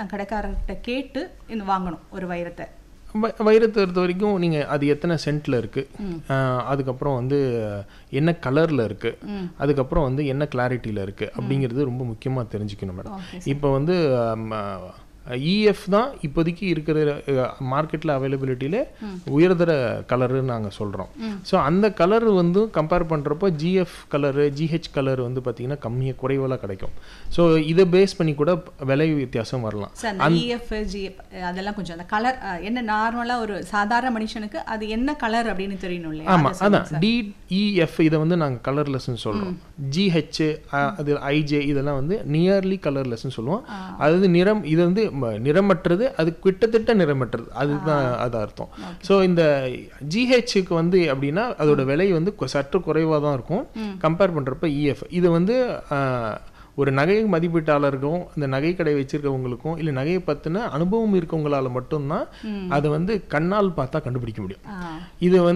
நான் கடைக்காரர்கிட்ட கேட்டு இந்த வாங்கணும் ஒரு வைரத்தை வ- வைரத்தை பொறுத்த வரைக்கும் நீங்கள் அது எத்தனை சென்ட்டில் இருக்குது அதுக்கப்புறம் வந்து என்ன கலரில் இருக்குது அதுக்கப்புறம் வந்து என்ன கிளாரிட்டியில் இருக்குது அப்படிங்கிறது ரொம்ப முக்கியமாக தெரிஞ்சுக்கணும் மேடம் இப்போ வந்து இஎஃப் தான் இப்போதைக்கு இருக்கிற மார்க்கெட்டில் அவைலபிலிட்டியில் உயர்தர கலருன்னு நாங்கள் சொல்கிறோம் ஸோ அந்த கலர் வந்து கம்பேர் பண்ணுறப்போ ஜிஎஃப் கலரு ஜிஹெச் கலர் வந்து பார்த்திங்கன்னா கம்மியாக குறைவாக கிடைக்கும் ஸோ இதை பேஸ் பண்ணி கூட விலை வித்தியாசம் வரலாம் சார் அந்த இஎஃப் ஜிஎஃப் அதெல்லாம் கொஞ்சம் அந்த கலர் என்ன நார்மலா ஒரு சாதாரண மனுஷனுக்கு அது என்ன கலர் அப்படின்னு தெரியணும் இல்லையா ஆமாம் அதான் டிஇஎஃப் இதை வந்து நாங்கள் கலர்லெஸ்ன்னு சொல்கிறோம் ஜிஹெச் அது ஐஜே இதெல்லாம் வந்து நியர்லி கலர்லெஸ்ன்னு சொல்லுவோம் அதாவது நிறம் இது வந்து ம- நிறமற்றது அது கிட்டத்தட்ட நிறமற்றது அதுதான் அது அர்த்தம் ஸோ இந்த ஜிஹெச்சுக்கு வந்து அப்படின்னா அதோட விலை வந்து கொ- சற்று குறைவாக தான் இருக்கும் கம்பேர் பண்ணுறப்ப இஎஃப் இது வந்து ஆஹ், ஒரு நகை மதிப்பீட்டாளருக்கும் இந்த நகை கடை வச்சிருக்கவங்களுக்கும் இல்லை நகையை பற்றின அனுபவம் இருக்கவங்களால மட்டும்தான் அதை வந்து கண்ணால் பார்த்தா கண்டுபிடிக்க முடியும் ஆ இது வந்து